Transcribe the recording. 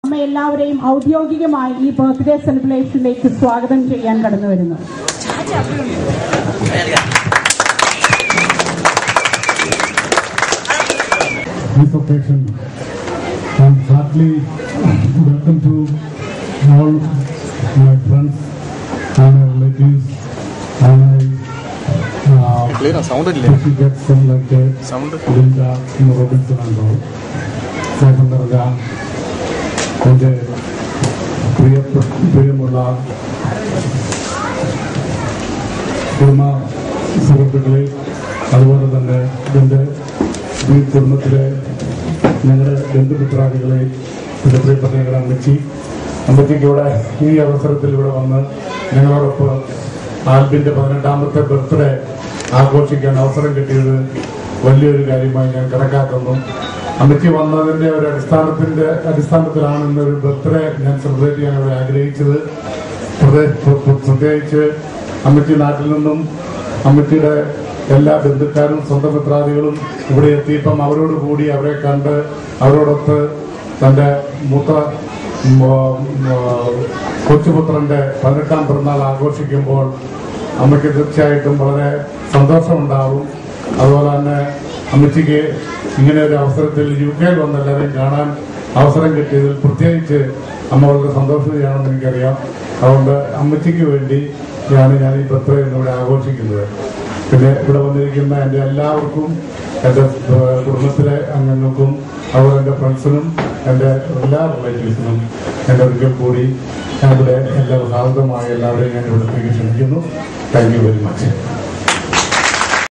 നമ്മെ എല്ലാവരെയും ഔദ്യോഗികമായി ഈ ബർത്ത്ഡേ സെലിബ്രേഷനിലേക്ക് സ്വാഗതം ചെയ്യാൻ കടന്നു വരുന്നു this occasion and heartily welcome to all my friends and my relatives and I uh, clear sound ഇല്ലേ wish you get some like uh, sound Linda Robinson and all. Second നൽക എൻ്റെ പ്രിയ പ്രിയമുള്ള കുടുംബ സുഹൃത്തുക്കളെ അതുപോലെ തന്നെ എൻ്റെ ഈ കുടുംബത്തിലെ ഞങ്ങളുടെ ബന്ധുമിത്രാദികളെ എൻ്റെ പ്രിയപ്പെട്ട ഞങ്ങളുടെ അമ്മച്ചി അമ്മച്ചിക്ക് ഇവിടെ ഈ അവസരത്തിൽ ഇവിടെ വന്ന് ഞങ്ങളോടൊപ്പം ആൽബിന്റെ പതിനെട്ടാമത്തെ ബർത്ത്ഡേ ആഘോഷിക്കാൻ അവസരം കിട്ടിയത് വലിയൊരു കാര്യമായി ഞാൻ കണക്കാക്കുന്നു അമ്മച്ചി വന്നതിന്റെ ഒരു അടിസ്ഥാനത്തിന്റെ അടിസ്ഥാനത്തിലാണ് ഇന്നൊരു ബർത്ത്ഡേ ഞാൻ സെലിബ്രേറ്റ് ചെയ്യാൻ ഇവിടെ ആഗ്രഹിച്ചത് പ്രത്യേക- പ്ര- പ്ര- പ്രത്യേകിച്ച് അമ്മച്ചി നാട്ടിൽ നിന്നും അമ്മച്ചിയുടെ എല്ലാ ബന്ധുക്കാരും സ്വന്തം മിത്രാദികളും ഇവിടെ എത്തിയപ്പം അവരോട് കൂടി അവരെ കണ്ട് അവരോടൊത്ത് തന്റെ മൂത്ത ഉം, ഉം, കൊച്ചുപുത്രന്റെ പതിനെട്ടാം പിറന്നാൾ ആഘോഷിക്കുമ്പോൾ അമ്മയ്ക്ക് തീർച്ചയായിട്ടും വളരെ സന്തോഷമുണ്ടാവും അതുപോലെ തന്നെ അമ്മച്ചിക്ക് ഇങ്ങനെ ഒരു അവസരത്തിൽ യു കെയിൽ വന്ന് എല്ലാവരെയും കാണാൻ അവസരം കിട്ടിയതിൽ പ്രത്യേകിച്ച് അമ്മ വളരെ സന്തോഷിക്കുകയാണെന്ന് എനിക്കറിയാം അതുകൊണ്ട് അമ്മച്ചിക്ക് വേണ്ടി ആണ് ഞാൻ ഈ ബർത്ത്ഡേ ഇന്നിവിടെ ആഘോഷിക്കുന്നത് പിന്നെ ഇവിടെ വന്നിരിക്കുന്ന എൻ്റെ എല്ലാവർക്കും എൻ്റെ ഏഹ്, കുടുംബത്തിലെ അംഗങ്ങൾക്കും അതുപോലെ എൻ്റെ ഫ്രണ്ട്സിനും എൻ്റെ എല്ലാ റിലേറ്റീവ്സിനും എൻ്റെ ഒരിക്കൽ കൂടി ഞാൻ ഇവിടെ എല്ലാ ഹാർദമായ എല്ലാവരെയും ഞാൻ ഇവിടത്തേക്ക് ക്ഷണിക്കുന്നു താങ്ക് യു വെരി മച്ച്